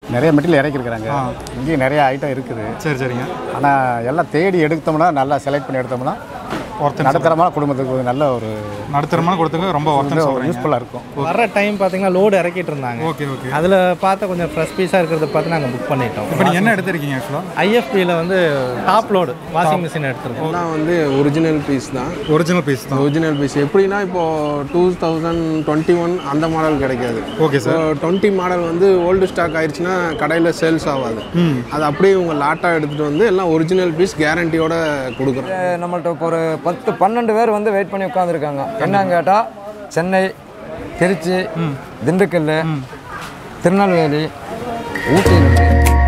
நிறைய மெட்டீரியல் இறக்கிருக்கிறாங்க இங்கேயும் நிறைய ஐட்டம் இருக்குது சரி சரிங்க ஆனால் எல்லாம் தேடி எடுத்தோம்னா நல்லா செலக்ட் பண்ணி எடுத்தோம்னா ஒருத்தன் நடுத்தரமான குடும்பத்துக்கு ஒரு நல்ல ஒரு நடுத்தரமான கொடுத்துங்க ரொம்ப ஒருத்தன் சொல்கிறீங்க யூஸ்ஃபுல்லாக இருக்கும் வர்ற டைம் பார்த்தீங்கன்னா லோடு இறக்கிட்டு இருந்தாங்க ஓகே ஓகே அதில் பார்த்து கொஞ்சம் ஃப்ரெஷ் பீஸாக இருக்கிறத பார்த்து நாங்கள் புக் பண்ணிட்டோம் இப்போ நீங்கள் என்ன எடுத்திருக்கீங்க ஆக்சுவலாக ஐஎஃபியில் வந்து டாப் லோடு வாஷிங் மிஷின் எடுத்துருக்கோம் எல்லாம் வந்து ஒரிஜினல் பீஸ் தான் ஒரிஜினல் பீஸ் தான் ஒரிஜினல் பீஸ் எப்படின்னா இப்போ டூ தௌசண்ட் டுவெண்ட்டி ஒன் அந்த மாடல் கிடைக்காது ஓகே சார் டுவெண்ட்டி மாடல் வந்து ஓல்டு ஸ்டாக் ஆயிடுச்சுன்னா கடையில் சேல்ஸ் ஆகாது அது அப்படியே இவங்க லாட்டாக எடுத்துகிட்டு வந்து எல்லாம் ஒரிஜினல் பீஸ் கேரண்டியோட கொடுக்குறோம் நம்மள்ட்ட இப்போ ஒரு பத்து பன்னெண்டு பேர் வந்து வெயிட் பண்ணி உட்காந்துருக்காங்க என்னன்னு கேட்டால் சென்னை திருச்சி திண்டுக்கல் திருநெல்வேலி ஊட்டி இருக்கு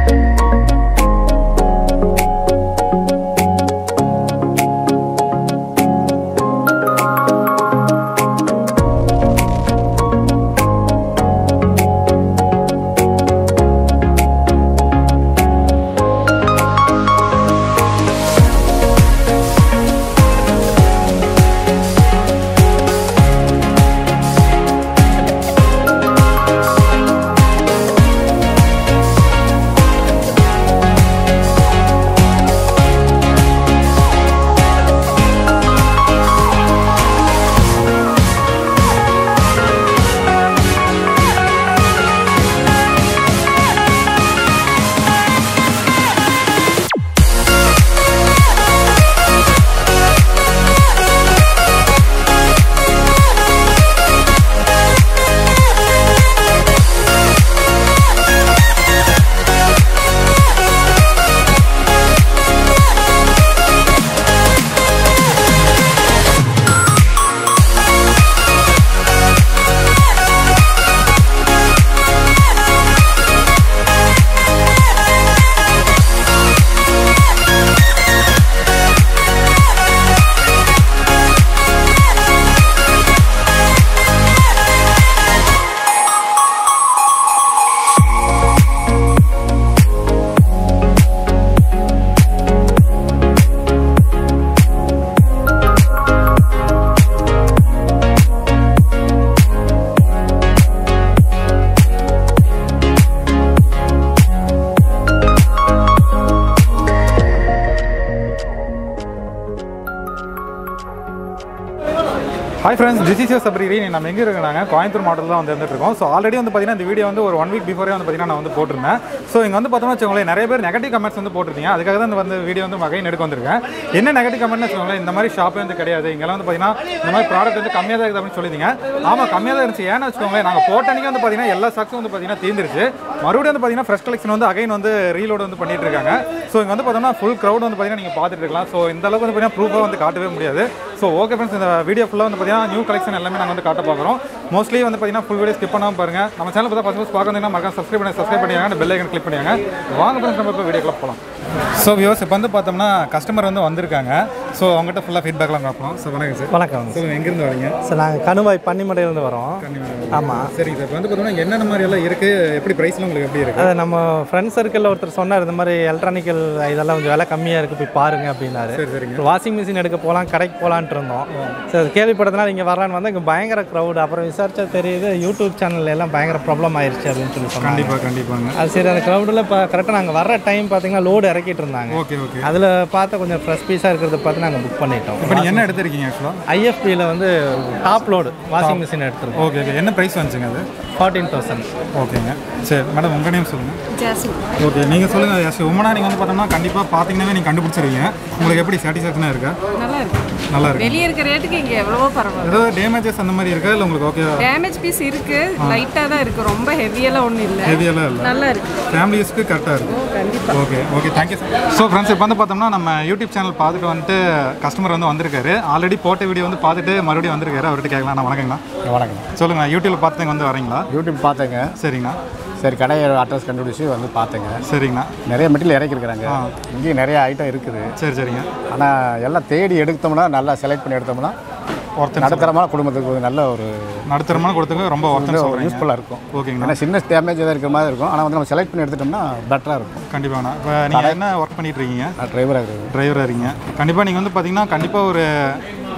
hi friends this is your சப்ரிரி நம்ம எங்கே இருக்கிறாங்க கோயம்புத்தூர் மாவட்டத்தில் தான் வந்து இருந்துட்டு இருக்கோம் ஸோ ஆல்ரெடி வந்து பார்த்தீங்கன்னா இந்த வீடியோ வந்து ஒரு ஒன் வீக் பிஃபோரே வந்து பார்த்தீங்கன்னா நான் வந்து போட்டிருந்தேன் ஸோ இங்கே வந்து பார்த்தோம்னா வச்சுக்கோங்களேன் நிறைய பேர் நெகட்டிவ் கமெண்ட்ஸ் வந்து போட்டிருக்கீங்க அதுக்காக தான் இந்த வந்து வீடியோ வந்து மகையின் எடுக்க வந்திருக்கேன் என்ன நெகட்டிவ் கமெண்ட்னு வச்சுக்கோங்களேன் இந்த மாதிரி ஷாப்பே வந்து கிடையாது இங்கெல்லாம் வந்து பார்த்தீங்கன்னா இந்த மாதிரி ப்ராடக்ட் வந்து கம்மியாக தான் இருக்குது அப்படின்னு சொல்லியிருந்தீங்க ஆமாம் கம்மியாக தான் இருந்துச்சு ஏன்னு வச்சுக்கோங்களேன் நாங்கள் போட்ட அன்னைக்கு வந்து பார்த்தீங்கன்னா எல்லா ஸ்டாக்ஸும் வந்து பார்த்தீங்கன்னா தீர்ந்துருச்சு மறுபடியும் வந்து பார்த்தீங்கன்னா ஃப்ரெஷ் கலெக்ஷன் வந்து அகைன் வந்து ரீலோட் வந்து பண்ணிட்டு இருக்காங்க ஸோ இங்கே வந்து பார்த்தோம்னா ஃபுல் க்ரௌட் வந்து பார்த்தீங்கன்னா நீங்கள் பார்த்துட்டு இருக்கலாம் ஸோ இந்த அளவுக்கு வந்து பார்த்தீங்கன்னா ப்ரூஃபாக வந்து காட்டவே முடியாது ஸோ ஓகே ஃப்ரெண்ட்ஸ் இந்த வீடியோ ஃபுல்லாக வந்து பார்த்தீங்கன்னா நியூ கலெக்ஷன் எல்லாமே நாங்கள் வந்து காட்ட பார்க்குறோம் மோஸ்ட்லி வந்து பார்த்தீங்கன்னா ஃபுல் வீடியோ ஸ்கிப் பண்ணாமல் பாருங்க நம்ம சேனல் பார்த்தா ஃபஸ்ட் பார்க்க வந்தீங்கன்னா மறக்காம சப்ஸ்கிரைப் பண்ணி சப்ஸ்கிரைப் பண்ணியாங்க பெல் ஐக்கன் கிளிக் பண்ணியாங்க வாங்க ஃப்ரெண்ட்ஸ் நம்ம இப்போ வீடியோக்குள்ள போகலாம் ஸோ வியூஸ் இப்போ வந்து பார்த்தோம்னா கஸ்டமர் வந்து வந்திருக்காங்க ஸோ அவங்ககிட்ட ஃபுல்லாக ஃபீட்பேக்லாம் பார்ப்போம் ஸோ வணக்கம் சார் வணக்கம் சொல்லுங்கள் எங்கேருந்து வரீங்க சார் நாங்கள் கணுவாய் பன்னிமடையிலேருந்து வரோம் ஆமாம் சரிங்க சார் இப்போ வந்து பார்த்தோம்னா என்னென்ன மாதிரி எல்லாம் இருக்குது எப்படி ப்ரைஸ்லாம் உங்களுக்கு எப்படி இருக்குது அது நம்ம ஃப்ரெண்ட் சர்க்கிளில் ஒருத்தர் சொன்னார் இந்த மாதிரி எலக்ட்ரானிக்கல் இதெல்லாம் கொஞ்சம் விலை கம்மியாக இருக்குது போய் பாருங்க அப்படின்னாரு சரி சரிங்க வாஷிங் மிஷின் எடுக்க போகலாம் கடைக்கு போகலான்ட்டு இருந்தோம் சரி கேள்விப்பட்டதுனால இங்கே வரலான்னு வந்தால் இங்கே பயங்கர க்ரௌட் அப்புறம் விசாரிச்சா தெரியுது யூடியூப் சேனல்ல எல்லாம் பயங்கர ப்ராப்ளம் ஆயிருச்சு அப்படின்னு சொல்லி சொன்னாங்க கண்டிப்பாக கண்டிப்பாங்க அது சரி அந்த க்ரௌடில் இப்போ கரெக்டாக நாங்கள் வர்ற டைம் பார்த்தீங்கன்னா லோடு இறக்கிட்டு இருந்தாங்க ஓகே ஓகே அதில் பார்த்து கொஞ்சம் ஃப்ரெஷ் பீஸாக இருக்கிறத பார்த்து நாங்கள் புக் பண்ணிட்டோம் இப்போ நீங்கள் என்ன எடுத்திருக்கீங்க ஆக்சுவலாக ஐஎஃபியில் வந்து டாப் லோடு வாஷிங் மிஷின் எடுத்துருக்கோம் ஓகே ஓகே என்ன ப்ரைஸ் வந்துச்சுங்க அது ஃபார்ட்டீன் தௌசண்ட் ஓகேங்க சரி மேடம் உங்கள் நேம் சொல்லுங்கள் ஜாஸ்மின் ஓகே நீங்கள் சொல்லுங்கள் எஸ் உமனா நீங்கள் வந்து பார்த்தோம்னா கண்டிப்பாக பார்த்தீங்கன்னாவே நீங்கள் கண்டுபிடிச்சிருவீங்க உங்களுக்கு எப்படி சாட்டிஸ்ஃபேக்ஷனாக இருக்கா நல்லா இருக்கு நல்லா இருக்கு வெளியே இருக்க ரேட்டுக்கு இங்கே எவ்வளவோ பரவாயில்ல ஏதாவது டேமேஜஸ் அந்த மாதிரி இருக்கா இல்லை உங்களுக்கு ஓகே டேமேஜ் பீஸ் இருக்கு லைட்டாக தான் இருக்கு ரொம்ப ஹெவியெல்லாம் ஒன்றும் இல்லை ஹெவியெல்லாம் இல்லை நல்லா இருக்கு ஃபேமிலிஸ்க்கு கரெக்டாக இருக்கும் கண்டிப்பா okay okay thank you so friends இப்போ வந்து பார்த்தோம்னா நம்ம யூடியூப் சேனல் பார்த்துட்டு வந்துட்டு கஸ்டமர் வந்து வந்திருக்காரு ஆல்ரெடி போட்ட வீடியோ வந்து பார்த்துட்டு மறுபடியும் வந்திருக்காரு அவர்கிட்ட கேட்கலாம் நான் வணக்கங்கண்ணா வணக்கம் சொல்லுங்கண்ணா யூடியூப்ல பார்த்து வந்து வரீங்களா யூடியூப் பார்த்தேங்க சரிங்கண்ணா சரி கடையோட அட்ரஸ் கண்டுபிடிச்சி வந்து பார்த்தேங்க சரிங்கண்ணா நிறைய மெட்டீரியல் இறக்கிருக்கிறாங்க இங்கேயும் நிறைய ஐட்டம் இருக்குது சரி சரிங்க ஆனால் எல்லாம் தேடி எடுத்தோம்னா நல்லா செலக்ட் பண்ணி எடுத்தோம்னா ஒருத்தன் நடுத்தரமான குடும்பத்துக்கு ஒரு நல்ல ஒரு நடுத்தரமான கொடுத்துங்க ரொம்ப ஒருத்தன் சொல்கிறீங்க யூஸ்ஃபுல்லாக இருக்கும் ஓகேங்கண்ணா ஏன்னா சின்ன டேமேஜ் எதாவது இருக்கிற மாதிரி இருக்கும் ஆனால் வந்து நம்ம செலக்ட் பண்ணி எடுத்துட்டோம்னா பெட்டராக இருக்கும் கண்டிப்பாண்ணா இப்போ நீங்கள் என்ன ஒர்க் பண்ணிட்டு இருக்கீங்க நான் டிரைவராக இருக்குது டிரைவராக இருக்கீங்க கண்டிப்பாக நீங்கள் வந்து பார்த்தீங்கன்னா கண்டிப்பாக ஒரு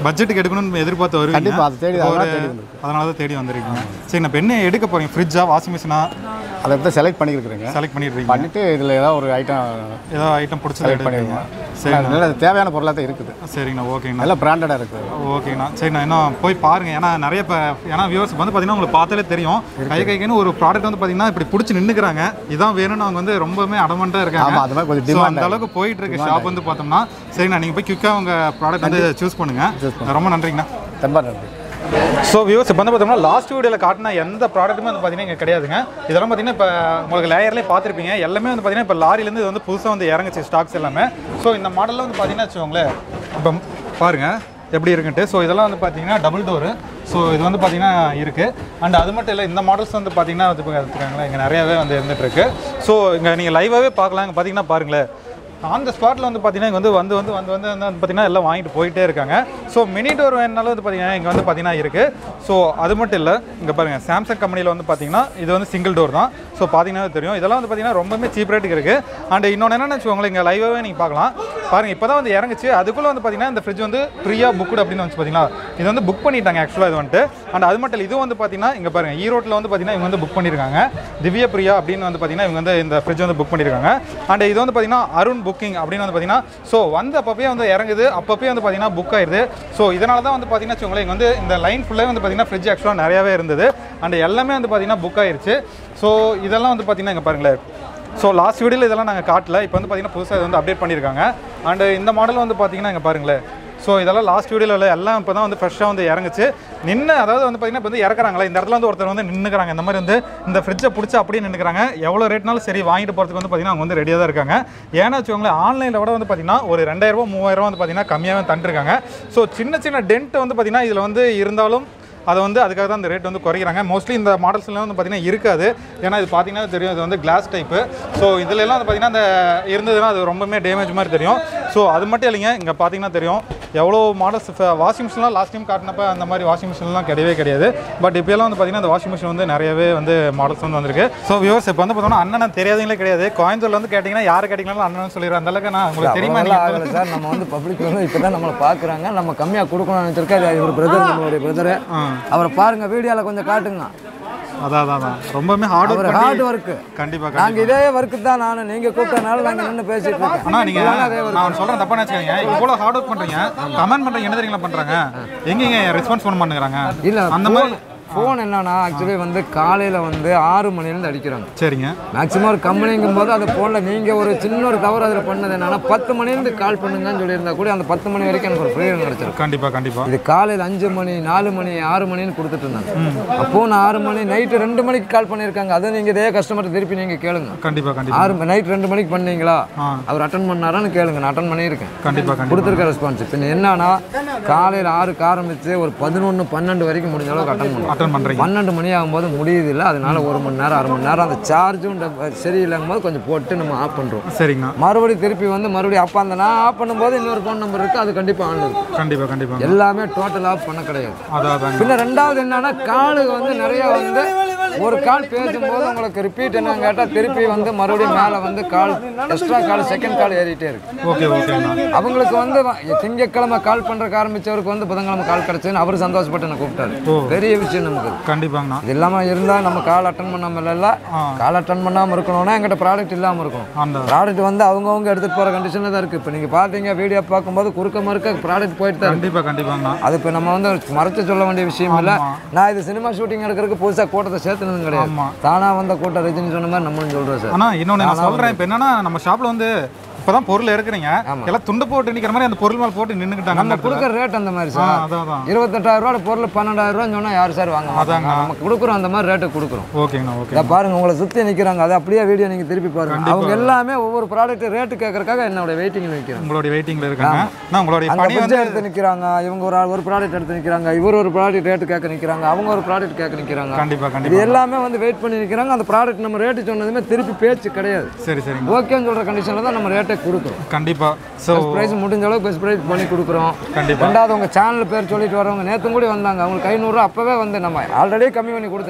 பட்ஜெட்டுக்கு எடுக்கணும்னு எதிர்பார்த்து வருவீங்க கண்டிப்பா, அது தேடி- இப்போ அதனால ஒரு- தேடி வந்திருக்கு. அதனால தான் தேடி வந்திருக்கீங்க சரி நான் என்ன எடுக்க போறீங்க ஃப்ரிட்ஜா வாஷிங் மிஷினா அதை எடுத்து செலக்ட் பண்ணியிருக்கிறேங்க செலக்ட் பண்ணிடுறீங்க பண்ணிட்டு இதில் ஏதாவது ஒரு ஐட்டம் ஏதோ ஐட்டம் பிடிச்சதை செலக்ட் எடுப்பீங்க பண்ணிடுவோம் சரிண்ணா அது தேவையான பொருளாக தான் இருக்குது சரிண்ணா ஓகேங்கண்ணா நல்லா பிராண்டடாக இருக்குது ஓகேண்ணா சரிண்ணா இன்னும் போய் பாருங்க ஏன்னா நிறைய இப்போ ஏன்னா வியூவர்ஸ் வந்து பார்த்தீங்கன்னா உங்களுக்கு பார்த்தாலே தெரியும் கை கைக்குன்னு ஒரு ப்ராடக்ட் வந்து பார்த்தீங்கன்னா இப்படி பிடிச்சி நின்றுக்கிறாங்க இதான் வேணும்னு அவங்க வந்து ரொம்பவே அடமெண்ட்டாக இருக்காங்க ஆமா, அது மாதிரி கொஞ்சம் So, demand அந்த அளவுக்கு போயிட்டு இருக்கு ஷாப் வந்து பார்த்தோம்னா சரிண்ணா நீங்கள் போய் குயிக்காக உங்கள் ப்ராடக்ட் வந்து சூஸ் பண்ணுங்க ரொம்ப நன்றிங்கண்ணா ரொம்ப நன்றி ஸோ வியூஸ் இப்போ வந்து பார்த்தோம்னா லாஸ்ட் வீடியோவில் காட்டின எந்த ப்ராடக்ட்டுமே வந்து பார்த்தீங்கன்னா இங்கே கிடையாதுங்க இதெல்லாம் பார்த்தீங்கன்னா இப்போ உங்களுக்கு லேயர்லேயே பார்த்துருப்பீங்க எல்லாமே வந்து பார்த்தீங்கன்னா இப்போ லாரிலேருந்து இது வந்து புதுசாக வந்து இறங்குச்சு ஸ்டாக்ஸ் எல்லாமே ஸோ இந்த மாடலில் வந்து பார்த்தீங்கன்னா வச்சுக்கோங்களேன் இப்போ பாருங்க எப்படி இருக்குன்ட்டு ஸோ இதெல்லாம் வந்து பார்த்தீங்கன்னா டபுள் டோரு ஸோ இது வந்து பார்த்தீங்கன்னா இருக்குது அண்ட் அது மட்டும் இல்லை இந்த மாடல்ஸ் வந்து பார்த்தீங்கன்னா வந்து இப்போ எடுத்துக்காங்களேன் இங்கே நிறையாவே வந்து இருந்துட்டு இருக்கு ஸோ இங்கே நீங்கள் லைவாகவே பார்க்கலாம் இங்கே பார்த்தீங்கன்னா பாருங்களேன் ஆன் த ஸ்பாட்டில் வந்து பார்த்தீங்கன்னா இங்கே வந்து வந்து வந்து வந்து வந்து வந்து பார்த்தீங்கன்னா எல்லாம் வாங்கிட்டு போயிட்டே இருக்காங்க ஸோ மினி டோர் வேணுனாலும் வந்து பார்த்தீங்கன்னா இங்கே வந்து பார்த்தீங்கன்னா இருக்குது ஸோ அது மட்டும் இல்லை இங்கே பாருங்கள் சாம்சங் கம்பெனியில் வந்து பார்த்தீங்கன்னா இது வந்து சிங்கிள் டோர் தான் ஸோ பார்த்தீங்கன்னா தெரியும் இதெல்லாம் வந்து பார்த்தீங்கன்னா ரொம்பவே சீப் ரேட்டுக்கு இருக்குது அண்ட் இன்னொன்று என்னென்னு வச்சுக்கோங்களேன் இங்கே லைவாகவே நீங்கள் பார்க்கலாம் பாருங்கள் இப்போ தான் வந்து இறங்குச்சு அதுக்குள்ளே வந்து பார்த்தீங்கன்னா இந்த ஃப்ரிட்ஜ் வந்து ஃப்ரீயாக புக்குடு அப்படின்னு வந்து பார்த்தீங்கன்னா இது வந்து புக் பண்ணிட்டாங்க ஆக்சுவலாக இது வந்துட்டு அண்ட் அது மட்டும் இல்லை இது வந்து பார்த்தீங்கன்னா இங்கே பாருங்கள் ஈரோட்டில் வந்து பார்த்தீங்கன்னா இவங்க வந்து புக் பண்ணியிருக்காங்க திவ்ய பிரியா அப்படின்னு வந்து பார்த்தீங்கன்னா இவங்க வந்து இந்த ஃப்ரிட்ஜ் வந்து புக் பண்ணியிருக்காங்க அண்ட் இது வந்து பார்த்தீங்கன்னா அருண் புக்கிங் அப்படின்னு வந்து பார்த்தீங்கன்னா ஸோ வந்து அப்பப்பயே வந்து இறங்குது அப்பப்பயே வந்து பார்த்தீங்கன்னா புக் ஆயிருது ஸோ இதனால தான் வந்து பார்த்தீங்கன்னா வச்சுக்கோங்களேன் இங்கே வந்து இந்த லைன் ஃபுல்லாக வந்து பார்த்தீங்கன்னா ஃப்ரிட்ஜ் ஆக்சுவலாக நிறையாவே இருந்தது அண்ட் எல்லாமே வந்து பார்த்தீங்கன்னா புக் ஆயிருச்சு ஸோ இதெல்லாம் வந்து பார்த்தீங்கன்னா இங்கே பாருங்களேன் ஸோ லாஸ்ட் வீடியோவில் இதெல்லாம் நாங்கள் காட்டல இப்போ வந்து பார்த்தீங்கன்னா புதுசாக இது வந்து அப்டேட் பண்ணியிருக்காங்க அண்ட் இந்த மாடல் வந்து பார்த்தீங்கன்னா இங்கே பாருங்களேன் ஸோ இதெல்லாம் லாஸ்ட் வீடியோவில் எல்லாம் இப்போ தான் வந்து ஃப்ரெஷ்ஷாக வந்து இறங்குச்சு நின்று அதாவது வந்து பார்த்தீங்கன்னா இப்போ வந்து இறக்குறாங்களா இந்த இடத்துல வந்து ஒருத்தர் வந்து நின்றுக்கிறாங்க இந்த மாதிரி வந்து இந்த ஃப்ரிட்ஜை பிடிச்சி அப்படியே நின்றுக்கிறாங்க எவ்வளோ ரேட்னாலும் சரி வாங்கிட்டு போகிறதுக்கு வந்து பார்த்தீங்கன்னா அவங்க வந்து ரெடியாக தான் இருக்காங்க ஏன்னா வச்சுக்கோங்களேன் ஆன்லைனில் விட வந்து பார்த்தீங்கன்னா ஒரு ரெண்டாயிரரூபா மூவாயிரரூபா வந்து பார்த்தீங்கன்னா கம்மியாகவே தந்துருக்காங்க ஸோ சின்ன சின்ன டென்ட் வந்து பார்த்தீங்கன்னா இதில் வந்து இருந்தாலும் அதை வந்து அதுக்காக தான் இந்த ரேட் வந்து குறைக்கிறாங்க மோஸ்ட்லி இந்த மாடல்ஸ்லாம் வந்து பார்த்தீங்கன்னா இருக்காது ஏன்னா இது பார்த்தீங்கன்னா தெரியும் இது வந்து கிளாஸ் டைப்பு ஸோ இதுல எல்லாம் வந்து பார்த்தீங்கன்னா அந்த இருந்ததுன்னா அது ரொம்பவே டேமேஜ் மாதிரி தெரியும் ஸோ அது மட்டும் இல்லைங்க இங்கே பார்த்தீங்கன்னா தெரியும் எவ்வளோ மாடல்ஸ் வாஷிங் மிஷின்லாம் லாஸ்ட் டைம் காட்டினப்ப அந்த மாதிரி வாஷிங் மிஷின்லாம் கிடையவே கிடையாது பட் இப்போலாம் வந்து பார்த்தீங்கன்னா அந்த வாஷிங் மிஷின் வந்து நிறையவே வந்து மாடல்ஸ் வந்து வந்திருக்கு ஸோ வியூவர்ஸ் இப்போ வந்து பார்த்தோம்னா அண்ணன் தெரியாதவங்களே கிடையாது கோயம்புத்தூர்ல வந்து கேட்டிங்கன்னா யார் கேட்டிங்கனாலும் அண்ணன் சொல்லிடுறேன் அந்த அளவுக்கு நான் உங்களுக்கு தெரியுமா அதெல்லாம் நீங்க ஆகலை சார் நம்ம வந்து பப்ளிக் வந்து இப்போ தான் நம்மளை பார்க்குறாங்க நம்ம கம்மியாக கொடுக்கணும்னு நினச்சிருக்கா இவர் பிரதர் நம்மளுடைய பிரதரு அவரை பாருங்க வீடியோவில் கொஞ்சம் காட்டுங்க அதான் அதான் அதான் ரொம்பவுமே ஹார்ட் அவர் ஒர்க் ஹார்ட் ஒர்க்கு கண்டிப்பாக நாங்கள் இதே ஒர்க்கு தான் நான் நீங்கள் கூப்பிட்டனால நாங்கள் நின்று பேசிட்டு இருக்கோம் அண்ணா நீங்க நான் சொல்றேன் தப்பா நினைச்சுக்கோங்க இவ்வளவு ஹார்ட் ஒர்க் பண்றீங்க கமெண்ட் பண்றீங்க என்ன தெரியுங்களா பண்றாங்க எங்கங்க ரெஸ்பான்ஸ் பண்ண மாட்டேங்கிறாங்க இல்லை அந்த மாதிரி ஃபோன் என்னன்னா ஆக்சுவலி வந்து காலையில் வந்து ஆறு மணிலேருந்து அடிக்கிறாங்க சரிங்க மேக்ஸிமம் ஒரு கம்பெனிங்கும் போது அது ஃபோனில் நீங்கள் ஒரு சின்ன ஒரு தவறு அதில் பண்ணது என்னன்னா பத்து மணிலேருந்து கால் பண்ணுங்கன்னு சொல்லியிருந்தா கூட அந்த பத்து மணி வரைக்கும் எனக்கு ஒரு ஃப்ரீடம் கிடச்சிருக்கும் கண்டிப்பா கண்டிப்பா இது காலையில் அஞ்சு மணி நாலு மணி ஆறு மணின்னு கொடுத்துட்டு இருந்தாங்க அப்போ நான் ஆறு மணி நைட்டு ரெண்டு மணிக்கு கால் பண்ணியிருக்காங்க அதை நீங்கள் இதே கஸ்டமர் திருப்பி நீங்கள் கேளுங்க கண்டிப்பா கண்டிப்பா ஆறு நைட் ரெண்டு மணிக்கு பண்ணீங்களா ஆ. அவர் அட்டன் பண்ணாரான்னு கேளுங்க நான் அட்டன் பண்ணியிருக்கேன் கண்டிப்பா கண்டிப்பா கொடுத்துருக்க ரெஸ்பான்ஸ் இப்போ என்னன்னா காலையில் ஆறுக்கு ஆரம்பித்து ஒரு பதினொன்று பன்னெண்டு வரைக்கும் முடிஞ்ச அளவுக்கு அட்டன் பண்ணுவோம் அட்டன் பண்றீங்க பன்னெண்டு மணி ஆகும்போது முடியுது இல்லை அதனால ஒரு மணி நேரம் அரை மணி நேரம் அந்த சார்ஜும் சரியில்லைங்கும் போது கொஞ்சம் போட்டு நம்ம ஆஃப் பண்ணுறோம் சரிங்கண்ணா மறுபடியும் திருப்பி வந்து மறுபடியும் அப்போ அந்த நான் ஆஃப் பண்ணும்போது இன்னொரு ஃபோன் நம்பர் இருக்குது அது கண்டிப்பாக ஆன் இருக்கும் கண்டிப்பா கண்டிப்பா எல்லாமே டோட்டல் ஆஃப் பண்ண கிடையாது அதான் அதாங்க பின்ன ரெண்டாவது என்னன்னா காலு வந்து நிறைய வந்து ஒரு கால் பேசும்போது உங்களுக்கு ரிப்பீட் என்னன்னு கேட்டால் திருப்பி வந்து மறுபடியும் மேலே வந்து கால் எக்ஸ்ட்ரா கால் செகண்ட் கால் ஏறிட்டே இருக்கு ஓகே ஓகேண்ணா அவங்களுக்கு வந்து வ- திங்கட்கிழமை கால் பண்ணுறக்கு ஆரம்பிச்சவருக்கு வந்து புதன்கிழமை கால் கிடச்சுன்னு அவர் சந்தோஷப்பட்டு என்ன கூப்பிட்டாரு பெரிய விஷயம் நமக்கு இது. கண்டிப்பாங்கண்ணா இது இல்லாமல் இருந்தால் நம்ம கால் அட்டன் பண்ணாமல் இல்லை கால் அட்டன் பண்ணாமல் இருக்கணும்னா எங்கிட்ட ப்ராடக்ட் இல்லாமல் இருக்கணும் அந்த ப்ராடக்ட் வந்து அவங்கவுங்க எடுத்துகிட்டு போகிற கண்டிஷனில் தான் இருக்குது இப்போ நீங்கள் பார்த்தீங்க வீடியோ பார்க்கும்போது குறுக்க மறுக்க ப்ராடக்ட் போயிட்டு தான் இருக்கு. கண்டிப்பா கண்டிப்பாங்கண்ணா அது இப்போ நம்ம வந்து மறைச்சு சொல்ல வேண்டிய விஷயம் இல்லை நான் இது சினிமா ஷூட்டிங் எடுக்கிறதுக்கு புதுசாக கூட்டத்தை சேர்த்துனதும் கிடையாது ஆமா. தானாக வந்த கூட்டம் ரஜினி சொன்ன மாதிரி நம்மளும் சொல்கிறோம் சார் ஆனா இன்னொன்னு நான் சொல்றேன் இப்போ என்னன்னா நம்ம ஷாப்ல வந்து இப்பதான் பொருள் இருக்கிறீங்க எல்லாம் துண்டு போட்டு நிக்கிற மாதிரி அந்த பொருள் மேல போட்டு நின்னுக்கிட்டாங்க அந்த நம்ம இடத்துல. கொடுக்குற ரேட் அந்த மாதிரி ஆ, சார் அதான் அதான் இருபத்தெட்டாயிரம் ரூபா பொருள் பன்னெண்டாயிரம் ரூபான்னு சொன்னால் யார் சார் வாங்க மாட்டாங்க அதாங்க. நம்ம கொடுக்குறோம் அந்த மாதிரி ரேட்டு கொடுக்குறோம் ஓகேங்கண்ணா ஓகே இதை பாருங்க உங்களை சுற்றி நிற்கிறாங்க அதை அப்படியே வீடியோ நீங்கள் திருப்பி பாருங்க அவங்க எல்லாமே ஒவ்வொரு ப்ராடக்ட் ரேட்டு கேட்கறக்காக என்னோட வெயிட்டிங்கில் நிற்கிறாங்க உங்களுடைய வெயிட்டிங்ல இருக்காங்க நான் உங்களுடைய அந்த பணி வந்து ஃப்ரிட்ஜ் எடுத்து நிற்கிறாங்க இவங்க ஒரு ஆள் ஒரு ப்ராடக்ட் எடுத்து நிற்கிறாங்க இவர் ஒரு ப்ராடக்ட் ரேட்டு கேட்க நிற்கிறாங்க அவங்க ஒரு ப்ராடக்ட் கேட்க நிற்கிறாங்க கண்டிப்பா இது கண்டிப்பா எல்லாமே வந்து வெயிட் பண்ணி நிற்கிறாங்க அந்த ப்ராடக்ட் நம்ம ரேட்டு சொன்னதுமே திருப்பி பேச்சு கிடையாது சரி சரிங்க ஓகேன்னு சொல்கிற கண்டிஷனில் தான் நம்ம ரேட்டை கொடுக்குறோம் கண்டிப்பா ஸோ பெஸ்ட் ப்ரைஸ் முடிஞ்ச அளவுக்கு பெஸ்ட் ப்ரைஸ் பண்ணி கொடுக்குறோம் கண்டிப்பா ரெண்டாவது உங்கள் சேனல் பேர் சொல்லிட்டு வரவங்க நேற்று கூட வந்தாங்க அவங்களுக்கு ஐநூறுரூவா அப்போவே வந்து நம்ம ஆல்ரெடி கம்மி பண்ணி கொடுத்துட்டேன்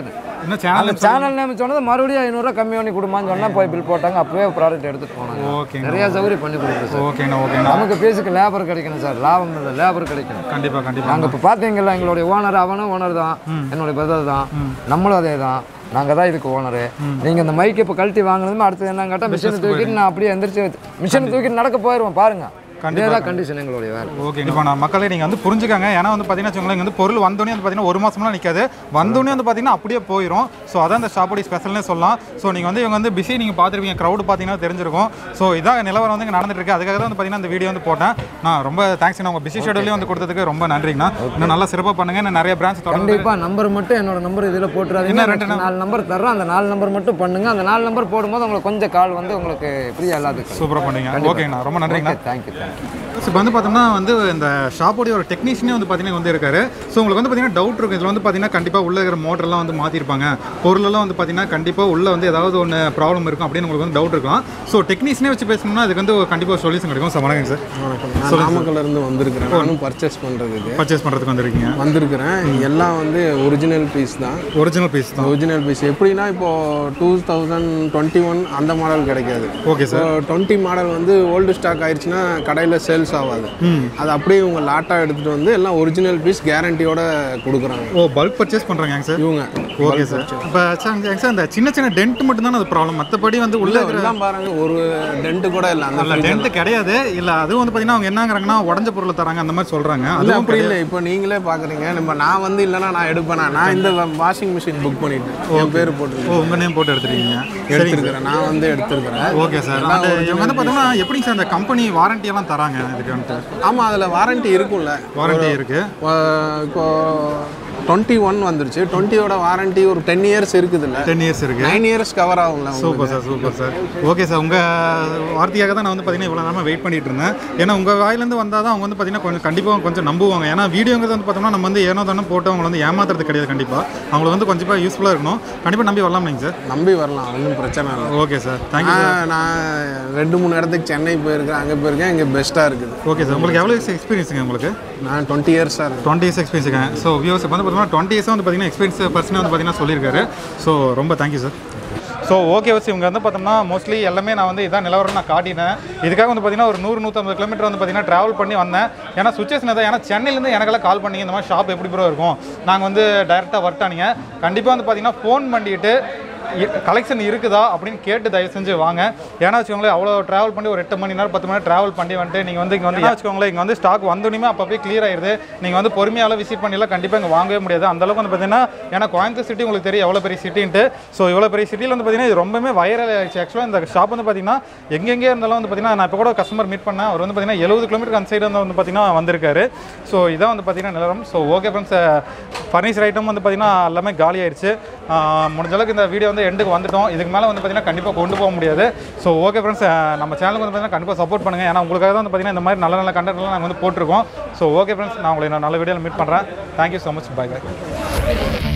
இன்னும் அந்த சேனல் சேனல் நேம் சொன்னது மறுபடியும் ஐநூறுரூவா கம்மி பண்ணி கொடுமான்னு சொன்னால் போய் பில் போட்டாங்க அப்பவே ப்ராடக்ட் எடுத்துட்டு போனாங்க ஓகேங்க நிறைய சௌகரியம் பண்ணி கொடுக்குறோம் சார் ஓகேண்ணா ஓகேண்ணா நமக்கு பேசுக்கு லேபர் கிடைக்கணும் சார் லாபம் இல்லை லேபர் கிடைக்கணும் கண்டிப்பாக கண்டிப்பாக நாங்கள் இப்போ பார்த்தீங்கல்ல எங்களுடைய ஓனர் அவனும் ஓனர் தான் என்னுடைய பிரதர் தான் நம்மளும் அதே தான் நாங்கள் தான் இதுக்கு ஓனரு நீங்கள் இந்த மைக் இப்போ கழட்டி வாங்கினதுமே அடுத்தது என்னன்னு கேட்டால் மிஷினை தூக்கிட்டு நான் அப்படியே எந்திரிச்சு மிஷினை தூக்கிட்டு நடக்க போயிடுவேன் பாருங்க இதே தான் கண்டிஷன் எங்களுடைய வேலை ஓகே இப்போ நான் மக்களே நீங்கள் வந்து புரிஞ்சுக்காங்க ஏன்னா வந்து பார்த்தீங்கன்னா வச்சுக்கோங்களேன் இங்க வந்து பொருள் வந்தோடனே வந்து பார்த்தீங்கன்னா ஒரு மாசம்லாம் நிற்காது வந்தோடனே வந்து பார்த்தீங்கன்னா அப்படியே போயிடும் ஸோ அதான் இந்த ஷாப்போடைய ஸ்பெஷல்னே சொல்லலாம் ஸோ நீங்கள் வந்து இவங்க வந்து பிஸி நீங்கள் பார்த்துருப்பீங்க க்ரௌட் பார்த்தீங்கன்னா தெரிஞ்சிருக்கும் ஸோ இதான் நிலவரம் வந்து இங்கே நடந்துட்டு இருக்கு அதுக்காக தான் வந்து பார்த்தீங்கன்னா இந்த வீடியோ வந்து போட்டேன் நான் ரொம்ப தேங்க்ஸ் உங்கள் பிஸி ஷெடியூலையும் வந்து கொடுத்ததுக்கு ரொம்ப நன்றிங்கண்ணா இன்னும் நல்லா சிறப்பாக பண்ணுங்க இன்னும் நிறைய பிரான்ச் தொடர்ந்து கண்டிப்பாக நம்பர் மட்டும் என்னோட நம்பர் இதில் போட்டுறாதீங்க ரெண்டு நாலு நம்பர் தர்றேன் அந்த நாலு நம்பர் மட்டும் பண்ணுங்க அந்த நாலு நம்பர் போடும்போது உங்களுக்கு கொஞ்சம் கால் வந்து உங்களுக்கு ஃப்ரீயாக எல்லாத்துக்கும் சூப்பராக பண்ணுங்க ஓகேங்கண்ணா ரொம்ப நன்றிங்கண்ணா தேங்க்யூ தேங்க்யூ இப்போ வந்து பார்த்தோம்னா வந்து இந்த ஷாப்போடைய ஒரு டெக்னீஷியனே வந்து பார்த்தீங்கன்னா வந்து இருக்காரு ஸோ உங்களுக்கு வந்து பார்த்தீங்கன்னா டவுட் இருக்கும் இதில் வந்து பார்த்தீங்கன்னா கண்டிப்பாக உள்ள இருக்கிற மோட்டர்லாம் வந்து மாற்றிருப்பாங்க பொருளெல்லாம் வந்து பார்த்தீங்கன்னா கண்டிப்பாக உள்ள வந்து ஏதாவது ஒன்று ப்ராப்ளம் இருக்கும் அப்படின்னு உங்களுக்கு வந்து டவுட் இருக்கும் ஸோ டெக்னீஷியனே வச்சு பேசணும்னா அதுக்கு வந்து கண்டிப்பாக சொல்யூஷன் கிடைக்கும் சார் வணக்கம் சார் நான் நாமக்கல்ல இருந்து வந்திருக்கிறேன் நானும் பர்ச்சேஸ் பண்ணுறதுக்கு பர்ச்சேஸ் பண்ணுறதுக்கு வந்திருக்கீங்க வந்திருக்கிறேன் எல்லாம் வந்து ஒரிஜினல் பீஸ் தான் ஒரிஜினல் பீஸ் தான் ஒரிஜினல் பீஸ் எப்படின்னா இப்போ டூ தௌசண்ட் டுவெண்ட்டி ஒன் அந்த மாடல் கிடைக்காது ஓகே சார் டுவெண்ட்டி மாடல் வந்து ஓல்டு ஸ்டாக் ஆயிடுச்சுன்னா கடையில் சேல்ஸ் ஆகாது அது அப்படியே இவங்க லாட்டாக எடுத்துகிட்டு வந்து எல்லாம் ஒரிஜினல் பீஸ் கேரண்டியோட கொடுக்குறாங்க ஓ பல்க் பர்ச்சேஸ் பண்ணுறாங்க சார் இவங்க ஓகே சார் இப்போ சார் இந்த சின்ன சின்ன டென்ட் மட்டும் தான் அது ப்ராப்ளம் மற்றபடி வந்து உள்ள உள்ள எல்லாம் பாருங்க ஒரு டென்ட் கூட இல்லை அந்த இல்ல டென்ட் கிடையாது இல்ல அதுவும் வந்து பாத்தீங்கன்னா அவங்க என்னங்கறாங்கன்னா உடஞ்ச பொருளை தராங்க அந்த மாதிரி சொல்றாங்க அது அதுவும் அப்படி இல்லை இப்போ நீங்களே பார்க்குறீங்க நம்ம நான் வந்து இல்லைன்னா நான் எடுப்பேனா நான் இந்த வாஷிங் மிஷின் புக் பண்ணிட்டேன் என் பேர் போட்டு ஓ உங்க நேம் போட்டு எடுத்துருக்கீங்க எடுத்திருக்கிறேன் நான் வந்து எடுத்திருக்கிறேன் ஓகே சார் அந்த இவங்க வந்து பார்த்தோம்னா எப்படி சார் அந்த கம்பெனி வாரண்டி எல்லாம் தராங்க இதுக்கு வந்துட்டு ஆமாம் அதில் வாரண்டி இருக்கும்ல வாரண்டி இருக்கு அஹ் இப்போ டுவெண்ட்டி ஒன் வந்துருச்சு டுவெண்ட்டியோட வாரண்டி ஒரு டென் இயர்ஸ் இருக்குதுல்ல டென் இயர்ஸ் இருக்கு நைன் இயர்ஸ் கவர் ஆகும்ல உங்களுக்கு. Super sir super sir okay sir உங்க வார்த்தையாக தான் நான் வந்து பார்த்தீங்கன்னா இவ்வளோ நேரமாக வெயிட் பண்ணிட்டு இருந்தேன் ஏன்னா உங்க வாயிலேருந்து வந்தால் தான் அவங்க வந்து பார்த்தீங்கன்னா கொஞ்சம் கண்டிப்பாக கொஞ்சம் நம்புவாங்க ஏன்னா வீடியோங்கிறது வந்து பார்த்தோம்னா நம்ம வந்து ஏனோ தானே போட்டு அவங்களை வந்து ஏமாத்துறது கிடையாது கண்டிப்பாக அவங்களுக்கு வந்து கொஞ்சம் யூஸ்ஃபுல்லாக இருக்கணும் கண்டிப்பாக நம்பி வரலாம் நீங்கள் சார் நம்பி வரலாம் ஒன்றும் பிரச்சனை இல்லை ஓகே சார் தேங்க்யூ நான் நான் ரெண்டு மூணு இடத்துக்கு சென்னை போயிருக்கேன் அங்கே போயிருக்கேன் இங்கே பெஸ்ட்டாக இருக்குது ஓகே சார் உங்களுக்கு எவ்வளோ எக்ஸ்பீரியன்ஸுங்க உங்களுக்கு நான் டுவெண்ட்டி இயர்ஸாக இருக்கேன் டுவெண்ட்டி இயர்ஸ் எக்ஸ்பீரியன்ஸுங்க ஸோ வியூஸ் வந்து பார்த்தீங்கன்னா டுவெண்ட்டி இயர்ஸ் வந்து பார்த்தீங்கன்னா எக்ஸ்பீரியன்ஸ் பர்சனே வந்து பார்த்தீங்கன்னா சொல்லியிருக்காரு ஸோ ரொம்ப தேங்க்யூ சார் ஸோ ஓகே வச்சு இவங்க வந்து பார்த்தோம்னா மோஸ்ட்லி எல்லாமே நான் வந்து இதான் நிலவரம் நான் காட்டினேன் இதுக்காக வந்து பார்த்தீங்கன்னா ஒரு நூறு நூற்றம்பது கிலோமீட்டர் வந்து பார்த்தீங்கன்னா ட்ராவல் பண்ணி வந்தேன் ஏன்னா சுச்சுவேஷன் தான் ஏன்னா சென்னையிலேருந்து எனக்கெல்லாம் கால் பண்ணி இந்த மாதிரி ஷாப் எப்படி ப்ரோ இருக்கும் நாங்கள் வந்து டைரெக்டாக வரட்டானீங்க கண்டிப்பாக வந்து பார்த்தீங்கன்னா ஃபோன் பண்ணிட்டு கலெக்ஷன் இருக்குதா அப்படின்னு கேட்டு தயவு செஞ்சு வாங்க ஏன்னா வச்சுக்கோங்களேன் அவ்வளோ ட்ராவல் பண்ணி ஒரு எட்டு மணி நேரம் பத்து மணி நேரம் ட்ராவல் பண்ணி வந்துட்டு நீங்கள் வந்து இங்கே வந்து ஏன்னா வச்சுக்கோங்களேன் இங்கே வந்து ஸ்டாக் வந்தோடனே அப்பப்போ கிளியர் ஆயிருது நீங்கள் வந்து பொறுமையால விசிட் பண்ணிலாம் கண்டிப்பாக இங்கே வாங்கவே முடியாது அந்த அளவுக்கு வந்து பார்த்தீங்கன்னா ஏன்னா கோயம்புத்தூர் சிட்டி உங்களுக்கு தெரியும் எவ்வளோ பெரிய சிட்டின்ட்டு ஸோ இவ்வளோ பெரிய சிட்டியில் வந்து பார்த்தீங்கன்னா இது ரொம்பவே வைரல் ஆயிடுச்சு ஆக்சுவலாக இந்த ஷாப் வந்து பார்த்தீங்கன்னா எங்கெங்கே இருந்தாலும் வந்து பார்த்தீங்கன்னா நான் இப்போ கூட கஸ்டமர் மீட் பண்ணேன் அவர் வந்து பார்த்தீங்கன்னா எழுபது கிலோமீட்டர் அந்த சைடு வந்து பார்த்தீங்கன்னா வந்திருக்காரு ஸோ இதான் வந்து பார்த்தீங்கன்னா நிலவரம் so okay friends furniture item வந்து பார்த்தீங்கன்னா எல்லாமே காலி ஆயிடுச்சு ஆஹ் முடிஞ்ச அளவுக்கு இந்த வீடியோ வந்து எண்டுக்கு வந்துட்டோம் இதுக்கு மேலே வந்து பார்த்தீங்கன்னா கண்டிப்பாக கொண்டு போக முடியாது ஸோ ஓகே ஃப்ரெண்ட்ஸ் நம்ம சேனலுக்கு வந்து பார்த்தீங்கன்னா கண்டிப்பாக சப்போர்ட் பண்ணுங்கள் ஏன்னா உங்களுக்காக தான் வந்து பார்த்தீங்கன்னா இந்த மாதிரி நல்ல நல்ல கண்டென்ட்லாம் நாங்கள் வந்து போட்டிருக்கோம் ஸோ ஓகே ஃப்ரெண்ட்ஸ் நான் உங்களை இன்னும் நல்ல வீடியோவில் மீட் பண்ணுறேன் thank you so much bye by